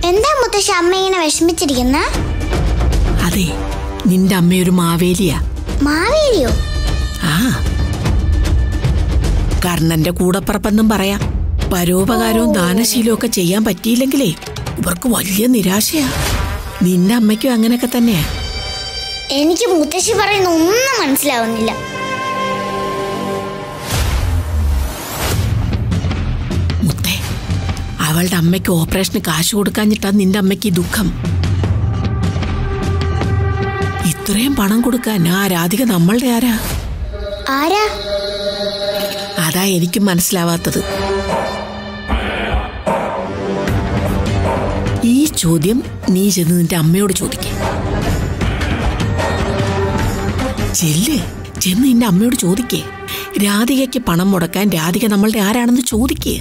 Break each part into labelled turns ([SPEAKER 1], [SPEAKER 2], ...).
[SPEAKER 1] എന്താ മുത്തശ്ശി അമ്മ ഇങ്ങനെ വിഷമിച്ചിരിക്കുന്ന
[SPEAKER 2] അതെ നിന്റെ അമ്മയൊരു മാവേലിയാ
[SPEAKER 1] മാവേലിയോ
[SPEAKER 2] ആ കർണന്റെ കൂടപ്പറപ്പെന്നും പറയാം പരോപകാരവും ദാനശീലവും ഒക്കെ ചെയ്യാൻ പറ്റിയില്ലെങ്കിലേ ഇവർക്ക് വലിയ നിരാശയാ നിന്റെ അമ്മയ്ക്കും അങ്ങനെയൊക്കെ തന്നെയാ
[SPEAKER 1] എനിക്ക് മുത്തശ്ശി പറയുന്ന ഒന്നും മനസ്സിലാവുന്നില്ല
[SPEAKER 2] മുത്തേ അവളുടെ അമ്മയ്ക്ക് ഓപ്പറേഷന് കാശ് കൊടുക്കാഞ്ഞിട്ടാ നിന്റെ അമ്മയ്ക്ക് ഈ ദുഃഖം ഇത്രയും പണം കൊടുക്കാൻ ആ രാധിക നമ്മളുടെ ആരാ
[SPEAKER 1] ആരാ
[SPEAKER 2] അതാ എനിക്കും മനസ്സിലാവാത്തത് ഈ ചോദ്യം നീ ചെന്ന് നിന്റെ അമ്മയോട് ചോദിക്ക ചെല്ല് ചെന്ന് നിന്റെ അമ്മയോട് ചോദിക്കേ രാധികയ്ക്ക് പണം മുടക്കാൻ രാധിക നമ്മളുടെ ആരാണെന്ന് ചോദിക്കേ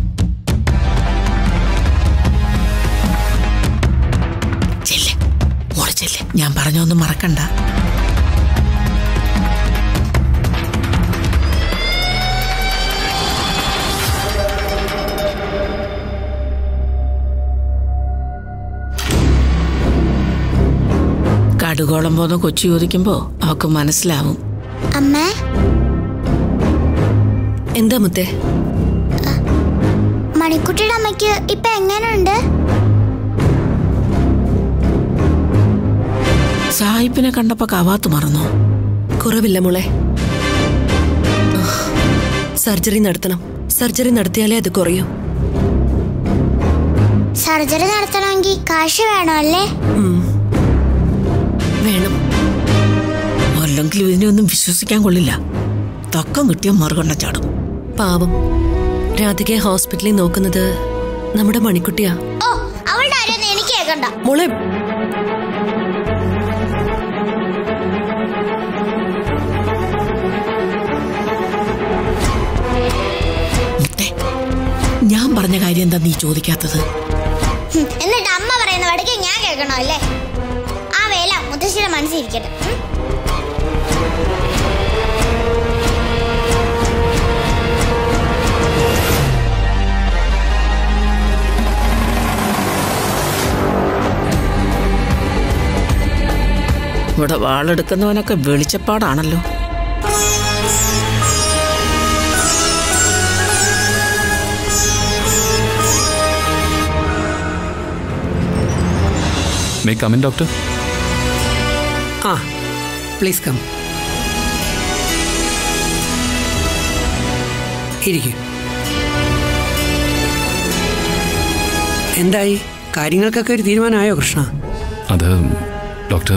[SPEAKER 2] ചെല്ല് മോള് ചെല്ല് ഞാൻ പറഞ്ഞൊന്നും മറക്കണ്ട കടുകോളം പോന്ന കൊച്ചു ചോദിക്കുമ്പോ അവക്ക് മനസ്സിലാവും
[SPEAKER 1] അമ്മ
[SPEAKER 3] എന്താ മുത്തേ
[SPEAKER 1] മണിക്കുട്ടിയുടെ അമ്മയ്ക്ക് ഇപ്പൊ എങ്ങനെയുണ്ട്
[SPEAKER 2] സായിപ്പിനെ കണ്ടപ്പോ കവാത്ത് മറന്നോ
[SPEAKER 3] കുറവില്ല മോളെ സർജറി നടത്തണം സർജറി നടത്തിയാലേ അത് കുറയൂ
[SPEAKER 1] സർജറി നടത്തണമെങ്കിൽ കാശ് വേണമല്ലേ
[SPEAKER 3] ഉം. വേണം
[SPEAKER 2] അല്ലെങ്കിൽ ഇതിനെയൊന്നും വിശ്വസിക്കാൻ കൊള്ളില്ല തക്കം കിട്ടിയ മറുകണ്ണ ചാടും
[SPEAKER 3] പാവം രാധികയെ ഹോസ്പിറ്റലിൽ നോക്കുന്നത് നമ്മുടെ മണിക്കുട്ടിയാ
[SPEAKER 1] ഓ അവളുടെ ആരെയൊന്നും എനിക്ക് കേൾക്കണ്ട
[SPEAKER 3] മോളെ
[SPEAKER 2] മുത്തേ ഞാൻ പറഞ്ഞ കാര്യം എന്താ നീ ചോദിക്കാത്തത്
[SPEAKER 1] ഹും, എന്നിട്ട് അമ്മ പറയുന്ന വടക്ക് ഞാൻ കേൾക്കണോ അല്ലേ ആ വേല മുത്തശ്ശിയുടെ മനസ്സിരിക്കട്ടെ ഉം.
[SPEAKER 2] ഇവിടെ വാളെടുക്കുന്നവനൊക്കെ വെളിച്ചപ്പാടാണല്ലോ
[SPEAKER 4] മേ കമിൻ ഡോക്ടർ
[SPEAKER 5] ആ പ്ലീസ് കം ഇരിക്കൂ എന്തായി കാര്യങ്ങൾക്കൊക്കെ ഒരു തീരുമാനമായോ കൃഷ്ണ
[SPEAKER 4] അത് ഡോക്ടർ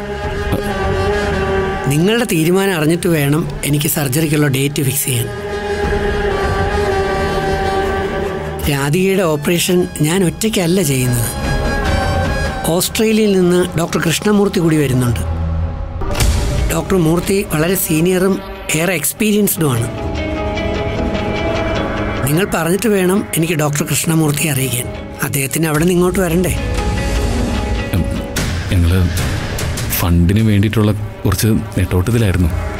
[SPEAKER 5] നിങ്ങളുടെ തീരുമാനം അറിഞ്ഞിട്ട് വേണം എനിക്ക് സർജറിക്കുള്ള ഡേറ്റ് ഫിക്സ് ചെയ്യാൻ രാധികയുടെ ഓപ്പറേഷൻ ഞാൻ ഒറ്റയ്ക്കല്ല ചെയ്യുന്നത് ഓസ്ട്രേലിയയിൽ നിന്ന് ഡോക്ടർ കൃഷ്ണമൂർത്തി കൂടി വരുന്നുണ്ട് ഡോക്ടർ മൂർത്തി വളരെ സീനിയറും ഏറെ എക്സ്പീരിയൻസ്ഡുമാണ് നിങ്ങൾ പറഞ്ഞിട്ട് വേണം എനിക്ക് ഡോക്ടർ കൃഷ്ണമൂർത്തിയെ അറിയിക്കാൻ അദ്ദേഹത്തിന് അവിടെ നിന്ന് ഇങ്ങോട്ട് വരണ്ടേ
[SPEAKER 4] ഞങ്ങൾ ഫണ്ടിന് വേണ്ടിയിട്ടുള്ള കുറച്ച് നെട്ടോട്ടത്തിലായിരുന്നു